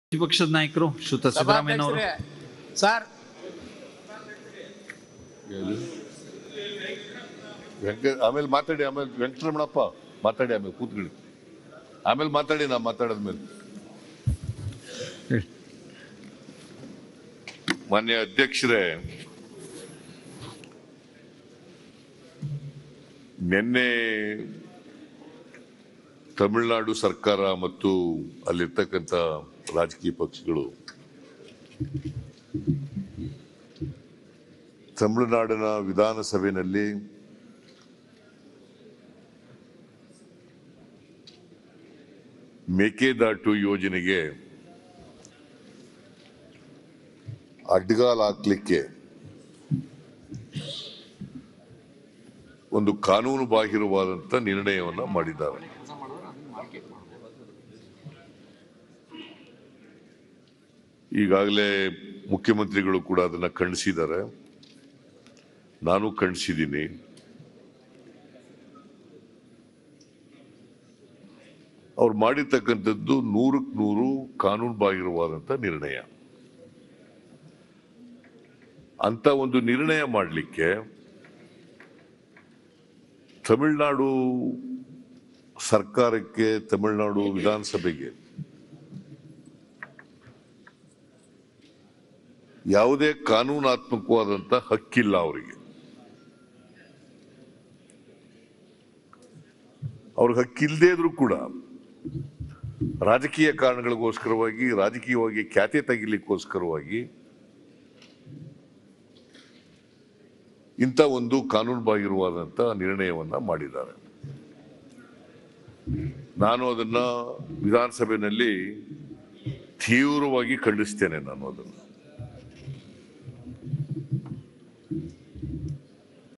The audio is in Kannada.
ಪ್ರತಿಪಕ್ಷದ ನಾಯಕರು ಶ್ರುತ ಸಿದ್ದರಾಮಯ್ಯನವರು ಸಭಾಧ್ಯಕ್ಷರೇ ಸರ್ ವೆಂಕ ಆಮೇಲೆ ಮಾತಾಡಿ ಆಮೇಲೆ ವೆಂಕಟರಮಣಪ್ಪ ಮಾತಾಡಿ ಆಮೇಲೆ ಕೂತ್ಕೊಳ್ಳಿ ಆಮೇಲೆ ಮಾತಾಡಿ ನಾ ಮಾತಾಡದ್ಮೇಲೆ ಹೇಳಿ. ಮಾನ್ಯ ಅಧ್ಯಕ್ಷರೇ ನಿನ್ನೆ ತಮಿಳುನಾಡು ಸರ್ಕಾರ ಮತ್ತು ಅಲ್ಲಿರ್ತಕ್ಕಂಥ ರಾಜಕೀಯ ಪಕ್ಷಗಳು ತಮಿಳುನಾಡಿನ ವಿಧಾನಸಭೆಯಲ್ಲಿ ಮೇಕೆದಾಟು ಯೋಜನೆಗೆ ಅಡ್ಡಗಾಲ್ ಹಾಕ್ಲಿಕ್ಕೆ ಒಂದು ಕಾನೂನು ಬಾಹಿರವಾದಂತ ನಿರ್ಣಯವನ್ನ ಮಾಡಿದ್ದಾರೆ ಈಗಾಗಲೇ ಮುಖ್ಯಮಂತ್ರಿಗಳು ಕೂಡ ಅದನ್ನ ಖಂಡಿಸಿದ್ದಾರೆ ನಾನು ಖಂಡಿಸಿದ್ದೀನಿ ಅವ್ರು ಮಾಡಿರ್ತಕ್ಕಂಥದ್ದು ನೂರಕ್ಕೆ ನೂರು ಕಾನೂನು ಬಾಹಿರವಾದಂತ ನಿರ್ಣಯ ಅಂತ ಒಂದು ನಿರ್ಣಯ ಮಾಡಲಿಕ್ಕೆ ತಮಿಳುನಾಡು ಸರ್ಕಾರಕ್ಕೆ ತಮಿಳುನಾಡು ವಿಧಾನಸಭೆಗೆ ಯಾವುದೇ ಕಾನೂನಾತ್ಮಕವಾದಂತ ಹಕ್ಕಿಲ್ಲ ಅವರಿಗೆ ಅವ್ರಿಗೆ ಹಕ್ಕಿಲ್ಲದೆ ಇದ್ರೂ ಕೂಡ ರಾಜಕೀಯ ಕಾರಣಗಳಿಗೋಸ್ಕರವಾಗಿ ರಾಜಕೀಯವಾಗಿ ಖ್ಯಾತೆ ತೆಗಿಲಿಕ್ಕೋಸ್ಕರವಾಗಿ ಇಂಥ ಒಂದು ಕಾನೂನು ಬಾಹಿರವಾದಂಥ ನಿರ್ಣಯವನ್ನ ಮಾಡಿದ್ದಾರೆ ನಾನು ಅದನ್ನ ವಿಧಾನಸಭೆಯಲ್ಲಿ ತೀವ್ರವಾಗಿ ಖಂಡಿಸ್ತೇನೆ ನಾನು ಅದನ್ನು